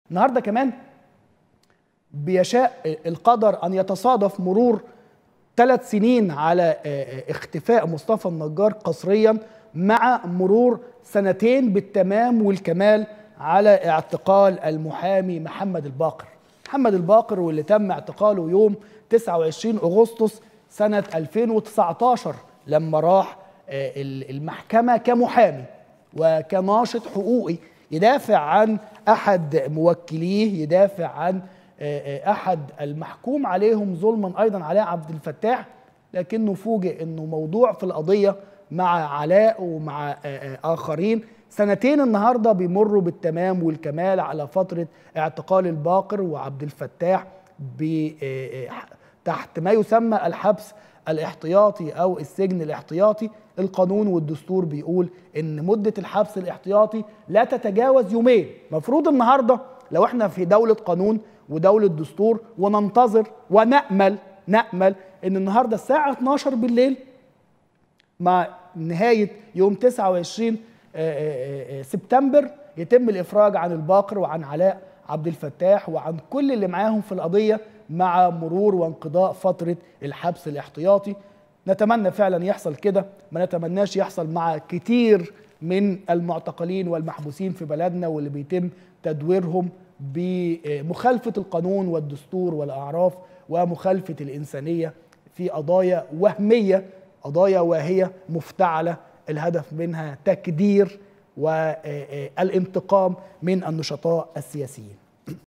النهارده كمان بيشاء القدر ان يتصادف مرور ثلاث سنين على اختفاء مصطفى النجار قسريا مع مرور سنتين بالتمام والكمال على اعتقال المحامي محمد الباقر محمد الباقر واللي تم اعتقاله يوم 29 اغسطس سنه 2019 لما راح المحكمه كمحامي وكناشط حقوقي يدافع عن احد موكليه يدافع عن احد المحكوم عليهم ظلما ايضا علاء عبد الفتاح لكنه فوجئ انه موضوع في القضيه مع علاء ومع اخرين سنتين النهارده بيمروا بالتمام والكمال على فتره اعتقال الباقر وعبد الفتاح تحت ما يسمى الحبس الاحتياطي او السجن الاحتياطي القانون والدستور بيقول ان مده الحبس الاحتياطي لا تتجاوز يومين مفروض النهارده لو احنا في دوله قانون ودوله دستور وننتظر ونامل نامل ان النهارده الساعه 12 بالليل مع نهايه يوم 29 سبتمبر يتم الافراج عن الباقر وعن علاء عبد الفتاح وعن كل اللي معاهم في القضيه مع مرور وانقضاء فتره الحبس الاحتياطي نتمنى فعلا يحصل كده ما نتمناش يحصل مع كتير من المعتقلين والمحبوسين في بلدنا واللي بيتم تدويرهم بمخالفه القانون والدستور والاعراف ومخالفه الانسانيه في قضايا وهميه قضايا واهيه مفتعله الهدف منها تكدير والانتقام من النشطاء السياسيين